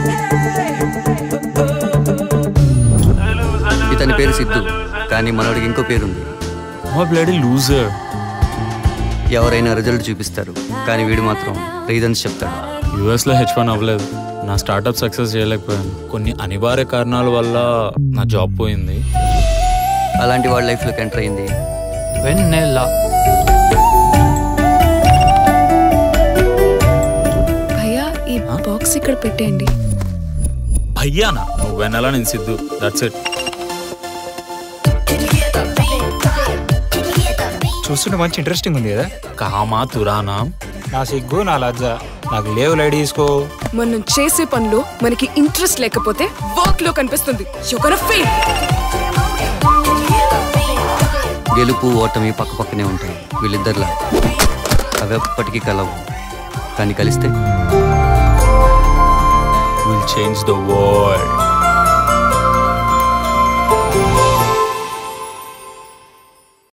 ఇతని పేరు సిద్ధు కానీ మనోడికి ఇంకో పేరుంది మా బ్లడీ లూజర్ ఎవరైనా రిజల్ట్ చూపిస్తారు కానీ వీడు మాత్రం రీజన్స్ చెప్తాడు యూఎస్లో హెచ్ వన్ అవ్వలేదు నా స్టార్టప్ సక్సెస్ చేయలేకపోయాను కొన్ని అనివార్య కారణాల వల్ల నా జాబ్ పోయింది అలాంటి వాళ్ళ లైఫ్లోకి ఎంటర్ అయింది వెన్నెల భయ్యా ఈ బాక్స్ ఇక్కడ పెట్టేయండి అయ్యానా నువ్వు వెనలా నేను సిద్ధు దట్స్ ఇట్ చూస్తుంటే మంచి ఇంట్రెస్టింగ్ ఉంది కదా కామా తురానా నా సిగ్గు నా లజ్జ నాకు లేవు లైట్ తీసుకో మనం చేసే పనిలో మనకి ఇంట్రెస్ట్ లేకపోతే వర్క్ లో కనిపిస్తుంది యుగన ఫెయిల్ గెలుపు ఓటమి పక్క పక్కనే ఉంటాయి వీళ్ళిద్దరిలా అవి ఎప్పటికీ కలవు కానీ కలిస్తే విల్ చేంజ్ ద వరల్డ్